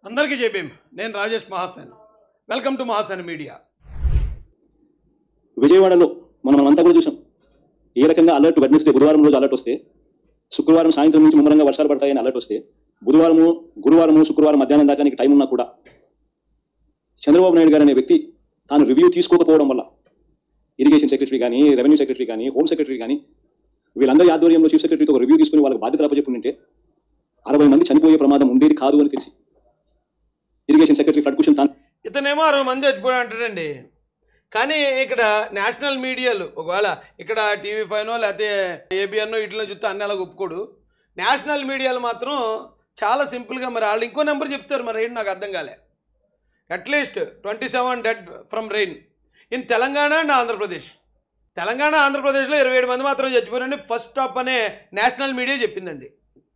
అందరికీ చెప్పేం నేను Rajesh Mahasen welcome to Mahasen media విజయవాడలో మనం మనమంతా కూడా చూసాం ఏ రకంగా అలర్ట్ వెడ్నెస్డే బుధవారం రోజు అలర్ట్ వస్తే శుక్రవారం సాయంత్రం నుంచి ముమ్మరంగా వర్షాలు పడతాయని అలర్ట్ వస్తే బుధవారము గురువారము శుక్రవారం మధ్యాహ్నం దాకా నీకు టైం ఉన్నా కూడా చంద్రబాబు నాయుడు గారు అనే వ్యక్తి తాను రివ్యూ తీసుకోకపోవడం వల్ల ఇరిగేషన్ సెక్రటరీ కానీ రెవెన్యూ సెక్రటరీ కానీ హోమ్ సెక్రటరీ కానీ వీళ్ళందరి ఆధ్వర్యంలో చీఫ్ సెక్రటరీతో ఒక రివ్యూ తీసుకుని వాళ్ళకి బాధ్యత అప్పచెప్పుంటే అరవై మంది చనిపోయే ప్రమాదం ఉండేది కాదు అని తెలిసి ఇరిగేషన్ సెక్రటరీ ఫ్లడ్ కుషన్ తాను ఇతనేమో అరవై మంది చచ్చిపోయి అంటాడండి కానీ ఇక్కడ నేషనల్ మీడియాలు ఒకవేళ ఇక్కడ టీవీ ఫైవ్నో లేకపోతే ఏబిఎన్నో వీటిలో చూస్తే అన్ని అలా ఒప్పుకోడు నేషనల్ మీడియాలు మాత్రం చాలా సింపుల్గా మరి వాళ్ళు ఇంకో నెంబర్ చెప్తారు మరి ఏంటి నాకు అర్థం కాలే at least twenty seven dead from rain in Telangana and Andhra Pradesh Telangana ఆంధ్రప్రదేశ్లో ఇరవై ఏడు మంది మాత్రం చచ్చిపోయారని ఫస్ట్ స్టాప్ అనే నేషనల్ మీడియా చెప్పిందండి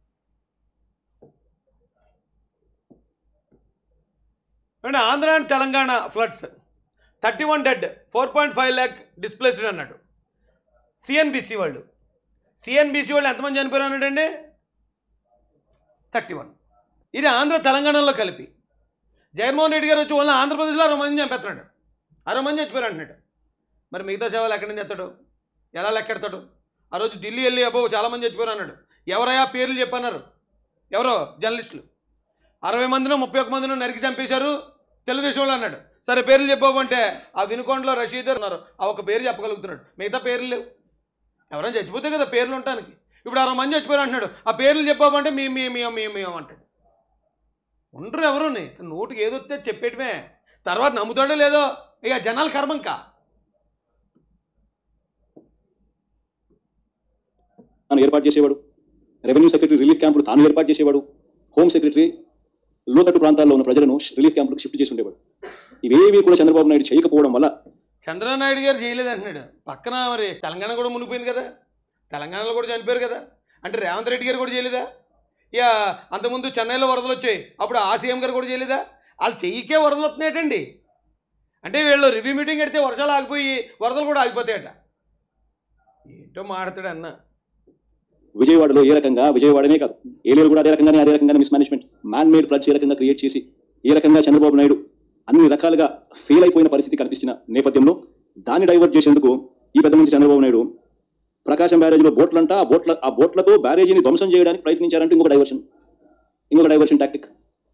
అంటే Andhra and Telangana floods thirty one dead four point five lakh displaced అన్నాడు సిఎన్బిసి వాళ్ళు సిఎన్బిసి వాళ్ళు ఎంతమంది చనిపోయారు అన్నాడండి థర్టీ వన్ ఇది ఆంధ్ర తెలంగాణలో కలిపి జగన్మోహన్ రెడ్డి గారు వచ్చి ఓన్లీ ఆంధ్రప్రదేశ్లో అరవై మంది చంపేస్తున్నాడు అరవై మంది చచ్చిపోయారు అంటున్నాడు మరి మిగతా సేవలు ఎక్కడి నుంచి ఎత్తాడు ఎలా లెక్కెడతాడు ఆ రోజు ఢిల్లీ వెళ్ళి అబ్బో చాలామంది చచ్చిపోయారు అన్నాడు ఎవరయ్యా పేర్లు చెప్పన్నారు ఎవరో జర్నలిస్టులు అరవై మందినో ముప్పై ఒక్క మందినో నరికి చంపేశారు తెలుగుదేశం వాళ్ళు అన్నాడు సరే పేర్లు చెప్పమంటే ఆ వినుకొండలో రషీద్ ఉన్నారు ఆ ఒక పేరు చెప్పగలుగుతున్నాడు మిగతా పేర్లు లేవు ఎవరైనా చచ్చిపోతే కదా పేర్లు ఉండటానికి ఇప్పుడు అరవై మంది చచ్చిపోయారు అంటున్నాడు ఆ పేర్లు చెప్పమంటే మీ మీ మీ మీ మీ అంటాడు ఉండరు ఎవరుని నోటికి ఏదో వస్తే చెప్పేయటమే తర్వాత నమ్ముతాడో లేదో ఇక జనాల కర్మంకా తాను ఏర్పాటు చేసేవాడు రెవెన్యూ సెక్రటరీ రిలీఫ్ క్యాంపులు తాను ఏర్పాటు చేసేవాడు హోమ్ సెక్రటరీ లోతట్టు ప్రాంతాల్లో ఉన్న ప్రజలను రిలీఫ్ క్యాంపులకు షిఫ్ట్ చేసి ఉండేవాడు ఇవేమీ కూడా చంద్రబాబు నాయుడు చేయకపోవడం వల్ల చంద్రనాయుడు గారు చేయలేదు అంటున్నాడు పక్కన మరి తెలంగాణ కూడా మునిగిపోయింది కదా తెలంగాణలో కూడా చనిపోయారు కదా అంటే రేవంత్ రెడ్డి గారు కూడా చేయలేదా ఇక అంతకుముందు చెన్నైలో వరదలు వచ్చాయి అప్పుడు ఆ సీఎం గారు కూడా చేయలేదా వాళ్ళు చెయ్యికే వరదలు వస్తున్నాయటండి అంటే వీళ్ళు రివ్యూ మీటింగ్ పెడితే వర్షాలు ఆగిపోయి వరదలు కూడా ఆగిపోతాయట ఏంటో మాడతాడు అన్న విజయవాడలో ఏ రకంగా విజయవాడనే కాదు ఏలూరు కూడా అదే రకంగానే అదే రకంగానే మిస్మేనేజ్మెంట్ మ్యాన్ మేడ్ ఫ్లడ్స్ ఏ రకంగా క్రియేట్ చేసి ఏ రకంగా చంద్రబాబు నాయుడు అన్ని రకాలుగా ఫెయిల్ అయిపోయిన పరిస్థితి కనిపిస్తున్న నేపథ్యంలో దాన్ని డైవర్ట్ చేసేందుకు ఈ పెద్ద మంచి చంద్రబాబు నాయుడు ప్రకాశం బ్యారేజ్లో బోట్లంట ఆ బోట్ల ఆ బోట్లతో బ్యారేజీని ధ్వంసం చేయడానికి ప్రయత్నించారంటే ఇంకొక డైవర్షన్ ఇంకొక డైవర్షన్ టాక్టిక్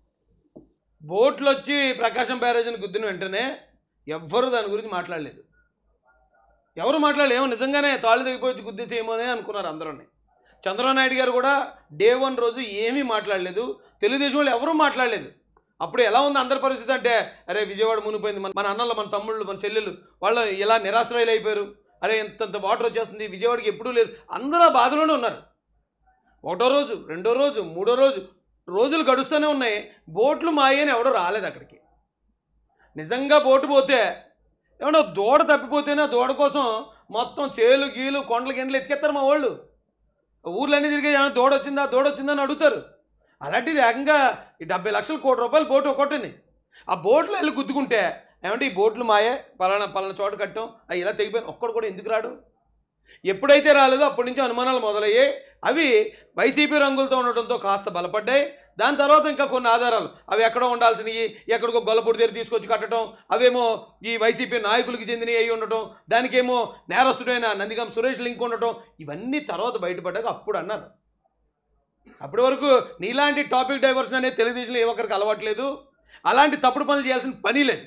బోట్లు వచ్చి ప్రకాశం బ్యారేజ్ని గుద్దిన వెంటనే ఎవ్వరు దాని గురించి మాట్లాడలేదు ఎవరు మాట్లాడలేదు ఏమో నిజంగానే తాళ్ళు తెగిపోయి గుద్దేసేమో అని అనుకున్నారు అందరూని చంద్రబాబు నాయుడు గారు కూడా డే వన్ రోజు ఏమీ మాట్లాడలేదు తెలుగుదేశం వాళ్ళు ఎవరూ మాట్లాడలేదు అప్పుడు ఎలా ఉంది అందరి పరిస్థితి అంటే అరే విజయవాడ మునిపోయింది మన మన అన్నలు మన తమ్ముళ్ళు మన చెల్లెళ్ళు వాళ్ళు ఇలా నిరాశ్రయులు అయిపోయారు అరే ఇంతంత వాటర్ వచ్చేస్తుంది విజయవాడకి ఎప్పుడూ లేదు అందరూ ఆ బాధలోనే ఉన్నారు ఒకటో రోజు రెండో రోజు మూడో రోజు రోజులు గడుస్తూనే ఉన్నాయి బోట్లు మాయని ఎవడో రాలేదు అక్కడికి నిజంగా బోటు పోతే ఏమన్నా దూడ తప్పిపోతేనే ఆ దూడ కోసం మొత్తం చేలు గీలు కొండల గిండలు ఎత్తుకెత్తారు మా వాళ్ళు ఊర్లన్నీ తిరిగి ఏమైనా దూడ వచ్చిందా దూడ వచ్చిందా అని అడుగుతారు అలాంటిది ఏకంగా ఈ డెబ్బై లక్షల కోటి రూపాయలు బోటు ఒకటిని ఆ బోట్లో వెళ్ళి గుద్దుకుంటే ఏమంటే ఈ బోట్లు మాయే పలానా పలానా చోట కట్టాం అవి ఇలా తెగిపోయిన ఒక్కడు కూడా ఎందుకు రాడు ఎప్పుడైతే రాలేదో అప్పటి నుంచి అనుమానాలు మొదలయ్యాయి అవి వైసీపీ రంగులతో ఉండటంతో కాస్త బలపడ్డాయి దాని తర్వాత ఇంకా కొన్ని ఆధారాలు అవి ఎక్కడో ఉండాల్సినవి ఎక్కడికో గొల్లపూడి దగ్గర తీసుకొచ్చి కట్టడం అవేమో ఈ వైసీపీ నాయకులకి చెందినవి అయి ఉండటం దానికేమో నేరస్తుడైన నందిగం సురేష్ లింక్ ఉండటం ఇవన్నీ తర్వాత బయటపడ్డాక అప్పుడు అన్నారు అప్పటి వరకు నీలాంటి టాపిక్ డైవర్షన్ అనేది తెలుగుదేశంలో ఏ ఒక్కరికి అలవాట్లేదు అలాంటి తప్పుడు పనులు చేయాల్సిన పని లేదు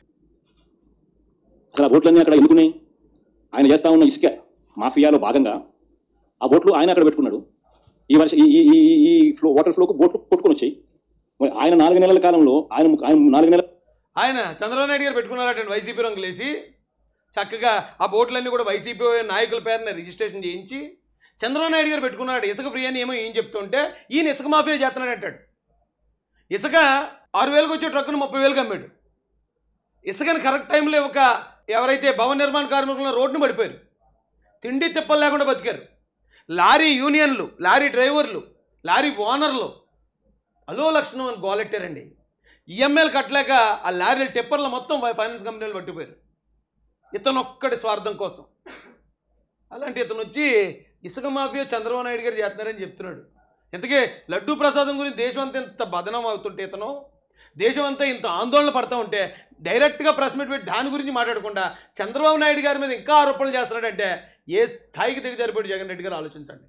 అసలు ఆ బోట్లన్నీ అక్కడ ఎందుకున్నాయి ఆయన చేస్తా ఉన్న ఇసుక మాఫియాలో భాగంగా ఆ బోట్లు ఆయన అక్కడ పెట్టుకున్నాడు ఈ వర్ష ఈ ఈ- ఈ ఈ ఫ్లో వాటర్ ఫ్లోకు బోట్లు కొట్టుకొని వచ్చాయి మరి ఆయన నాలుగు నెలల కాలంలో ఆయన ఆయన నాలుగు నెలల ఆయన చంద్రబాబు నాయుడు గారు పెట్టుకున్నారట వైసీపీ రంగులు వేసి చక్కగా ఆ బోట్లన్నీ కూడా వైసీపీ నాయకుల పేరున రిజిస్ట్రేషన్ చేయించి చంద్రబాబు నాయుడు గారు పెట్టుకున్నాడు ఇసుక ఫ్రీ అని ఏమో ఏం చెప్తుంటే ఈయన ఇసుక మాఫియా చేస్తున్నాడు అంటాడు ఇసుక ఆరు వేలకు వచ్చే ట్రక్కును ముప్పై వేలకు అమ్మాడు ఇసుకని కరెక్ట్ టైంలో ఒక ఎవరైతే భవన నిర్మాణ కార్మికులను రోడ్డును పడిపోయారు తిండి తిప్పలు లేకుండా బతికారు లారీ యూనియన్లు లారీ డ్రైవర్లు లారీ ఓనర్లు అలో లక్షణం అని గోలెట్టారండి ఈఎంఐలు కట్టలేక ఆ లారీల టిప్పర్లు మొత్తం ఫైనాన్స్ కంపెనీలు పట్టిపోయారు ఇతను ఒక్కడి స్వార్థం కోసం అలాంటి ఇతను వచ్చి ఇసుక మాఫియా చంద్రబాబు నాయుడు గారు చేస్తున్నారని చెప్తున్నాడు ఇంతకీ లడ్డూ ప్రసాదం గురించి దేశం అంతా ఇంత బదనం అవుతుంటే ఇతను దేశం అంతా ఇంత ఆందోళన పడతా ఉంటే డైరెక్ట్గా ప్రెస్ మీట్ పెట్టి దాని గురించి మాట్లాడకుండా చంద్రబాబు నాయుడు గారి మీద ఇంకా ఆరోపణలు చేస్తున్నాడంటే ఏ స్థాయికి దిగజారిపోయాడు జగన్ రెడ్డి గారు ఆలోచించండి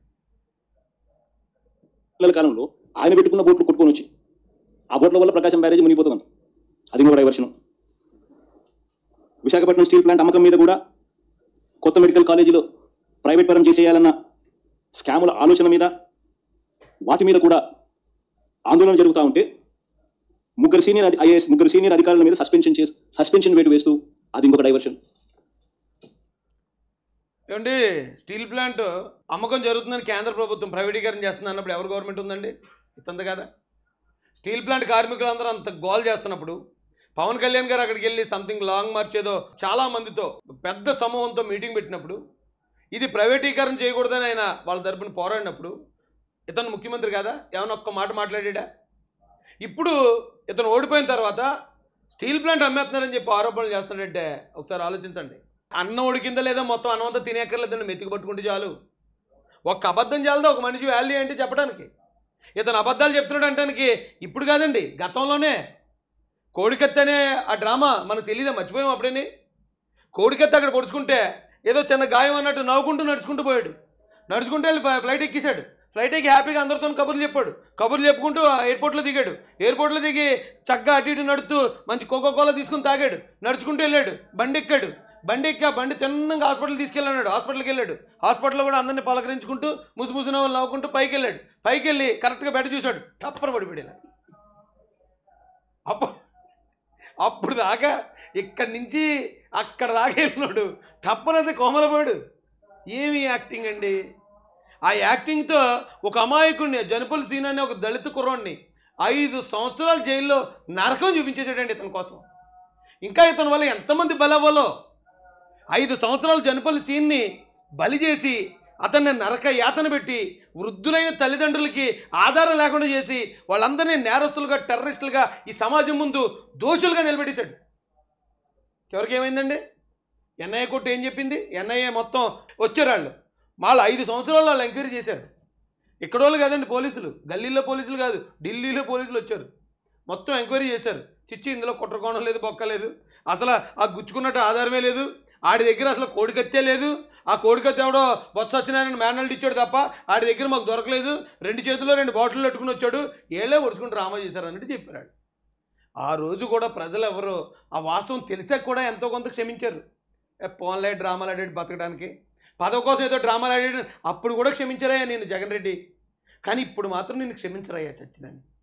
నెలల కాలంలో ఆయన పెట్టుకున్న బోట్లు కొట్టుకొని వచ్చి ఆ బోట్ల వల్ల ప్రకాశం బ్యారేజ్ మునిగిపోతుందంట అది కూడా డైవర్షన్ విశాఖపట్నం స్టీల్ ప్లాంట్ అమ్మకం మీద కూడా కొత్త మెడికల్ కాలేజీలో ప్రైవేట్ పరం చేసేయాలన్న స్కాముల ఆలోచన మీద వాటి మీద కూడా ఆందోళన జరుగుతూ ఉంటే ముగ్గురు సీనియర్ ఐఏఎస్ ముగ్గురు సీనియర్ అధికారుల మీద సస్పెన్షన్ చేసి సస్పెన్షన్ వేటు వేస్తూ అది ఇంకొక డైవర్షన్ ఏమండి స్టీల్ ప్లాంట్ అమ్మకం జరుగుతుందని కేంద్ర ప్రభుత్వం ప్రైవేటీకరణ చేస్తుంది అన్నప్పుడు ఎవరు గవర్నమెంట్ ఉందండి ఇతంది కదా స్టీల్ ప్లాంట్ కార్మికులందరూ అంత గోల్ చేస్తున్నప్పుడు పవన్ కళ్యాణ్ గారు అక్కడికి వెళ్ళి సంథింగ్ లాంగ్ మార్చ్ ఏదో చాలా మందితో పెద్ద సమూహంతో మీటింగ్ పెట్టినప్పుడు ఇది ప్రైవేటీకరణ చేయకూడదని ఆయన వాళ్ళ తరపున పోరాడినప్పుడు ఇతను ముఖ్యమంత్రి కాదా ఏమైనా ఒక్క మాట మాట్లాడా ఇప్పుడు ఇతను ఓడిపోయిన తర్వాత స్టీల్ ప్లాంట్ అమ్మేస్తున్నారని చెప్పి ఆరోపణలు చేస్తున్నాడంటే ఒకసారి ఆలోచించండి అన్నం ఉడికిందా లేదా మొత్తం అన్నం అంతా తినేక్కర్లేదండి మెతికి పట్టుకుంటే చాలు ఒక్క అబద్ధం చాలదా ఒక మనిషి వాల్యూ ఏంటి చెప్పడానికి ఇతను అబద్ధాలు చెప్తున్నాడు అంటానికి ఇప్పుడు కాదండి గతంలోనే కోడికత్తి అనే ఆ డ్రామా మనకు తెలియదా మర్చిపోయాం అప్పుడేని కోడికత్తి అక్కడ పొడుచుకుంటే ఏదో చిన్న గాయం అన్నట్టు నవ్వుకుంటూ నడుచుకుంటూ పోయాడు నడుచుకుంటూ వెళ్ళి ఫ్లై- ఫ్లైట్ ఎక్కేశాడు ఫ్లైట్ ఎక్కి హ్యాపీగా అందరితో కబుర్లు చెప్పాడు కబుర్లు చెప్పుకుంటూ ఆ ఎయిర్పోర్ట్లో దిగాడు ఎయిర్పోర్ట్లో దిగి చక్కగా అటు ఇటు నడుతూ మంచి కోకో కోలా తీసుకుని తాగాడు నడుచుకుంటూ వెళ్ళాడు బండి ఎక్కాడు బండి ఎక్కి ఆ బండి తిన్నంగా హాస్పిటల్ తీసుకెళ్ళాడు హాస్పిటల్కి వెళ్ళాడు హాస్పిటల్లో కూడా అందరిని పలకరించుకుంటూ ముసు ముసు నవ్వులు నవ్వుకుంటూ పైకి వెళ్ళాడు పైకి వెళ్ళి కరెక్ట్గా బెడ్ చూశాడు టప్పర పడిపోయాడు ఇలా. అప్పుడు అప్పుడు దాకా ఇక్కడి నుంచి అక్కడ దాకా వెళ్ళినాడు టప్పనది కోమలపోయాడు ఏమి యాక్టింగ్ అండి ఆ యాక్టింగ్తో ఒక అమాయకుడిని జనపల్ సీన్ అనే ఒక దళిత కుర్రాడిని ఐదు సంవత్సరాలు జైల్లో నరకం చూపించేసాడండి ఇతని కోసం ఇంకా ఇతని వల్ల ఎంతమంది బలవ్వాలో ఐదు సంవత్సరాలు జనపల్లి సీన్ని బలి చేసి అతన్ని నరక యాతన పెట్టి వృద్ధులైన తల్లిదండ్రులకి ఆధారం లేకుండా చేసి వాళ్ళందరినీ నేరస్తులుగా టెర్రరిస్టులుగా ఈ సమాజం ముందు దోషులుగా నిలబెట్టేశాడు చివరికి ఏమైందండి ఎన్ఐఏ కోర్టు ఏం చెప్పింది ఎన్ఐఏ మొత్తం వచ్చారు వాళ్ళు వాళ్ళు ఐదు సంవత్సరాలు వాళ్ళు ఎంక్వైరీ చేశారు ఇక్కడ వాళ్ళు కాదండి పోలీసులు గల్లీలో పోలీసులు కాదు ఢిల్లీలో పోలీసులు వచ్చారు మొత్తం ఎంక్వైరీ చేశారు చిచ్చి ఇందులో కుట్రకోణం లేదు బొక్క లేదు అసలు ఆ గుచ్చుకున్నట్టు ఆధారమే లేదు ఆడి దగ్గర అసలు కోడికత్తే లేదు ఆ కోడికత్తి ఎవడో బొత్స సత్యనారాయణ మేనల్డ్ ఇచ్చాడు తప్ప ఆడి దగ్గర మాకు దొరకలేదు రెండు చేతుల్లో రెండు బాటిల్ పెట్టుకుని వచ్చాడు ఏళ్ళే ఒడుచుకుని డ్రామా చేశారు అన్నట్టు చెప్పారు ఆడు. ఆ రోజు కూడా ప్రజలు ఎవరు ఆ వాస్తవం తెలిసాక కూడా ఎంతో కొంత క్షమించారు ఏ పోన్లే డ్రామాలు ఆడాడు బతకడానికి పదవి కోసం ఏదో డ్రామాలు ఆడాడు అప్పుడు కూడా క్షమించారయ్యా నేను జగన్ రెడ్డి కానీ ఇప్పుడు మాత్రం నేను క్షమించరయ్యా చచ్చినని